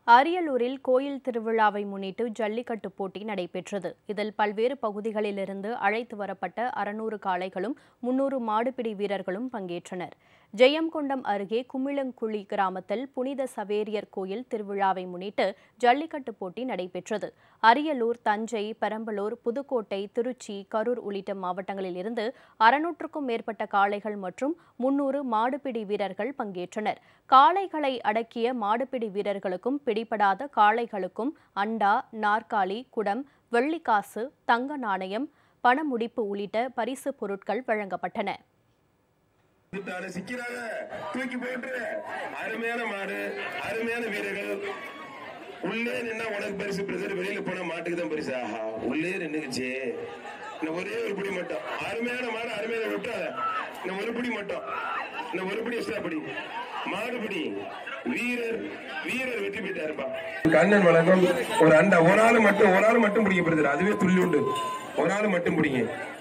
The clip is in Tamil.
அரியலூரில் கோயில் திருவிழாவை முன்னிட்டு ஜல்லிக்கட்டு போட்டி நடைபெற்றது இதில் பல்வேறு பகுதிகளிலிருந்து அழைத்து வரப்பட்ட அறுநூறு காளைகளும் முன்னூறு மாடுபிடி வீரர்களும் பங்கேற்றனர் ஜெயங்கொண்டம் அருகே குமிழங்குழி கிராமத்தில் புனித சவேரியர் கோயில் திருவிழாவை முன்னிட்டு ஜல்லிக்கட்டு போட்டி நடைபெற்றது அரியலூர் தஞ்சை பெரம்பலூர் புதுக்கோட்டை திருச்சி கரூர் உள்ளிட்ட மாவட்டங்களில் இருந்து அறுநூற்றுக்கும் மேற்பட்ட காளைகள் மற்றும் முன்னூறு மாடுபிடி வீரர்கள் பங்கேற்றனர் காளைகளை அடக்கிய மாடுபிடி வீரர்களுக்கும் பிடிபடாத காளைகளுக்கும் அண்டா நாற்காலி குடம் வெள்ளிக்காசு தங்க நாணயம் பணமுடிப்பு உள்ளிட்ட பரிசு பொருட்கள் வழங்கப்பட்டன விட்டாரு சிக்கிறாங்க தூக்கி போட்டு அருமையான மாடு அருமையான வீரர்கள் உள்ளே நின்னா உனக்கு பரிசு பிரதர் வெளியில போனா மாட்டுக்கு தான் பரிசு ஆஹா உள்ளே நின்னுக்குச்சு இந்த ஒரே ஒரு பிடி மட்டும் அருமையான மாடு அருமையான விட்டாத இந்த ஒரு பிடி மட்டும் இந்த ஒரு பிடி எக்ஸ்ட்ரா பிடி மாடு பிடி வீரர் வீரர் வெற்றி பெற்றாருப்பா கண்ணன் வழக்கம் ஒரு அண்டா ஒரு ஆள் மட்டும் ஒரு ஆள் மட்டும் பிடிக்க பிரதர் அதுவே துள்ளி உண்டு ஒரு ஆள் மட்டும் பிடிங்க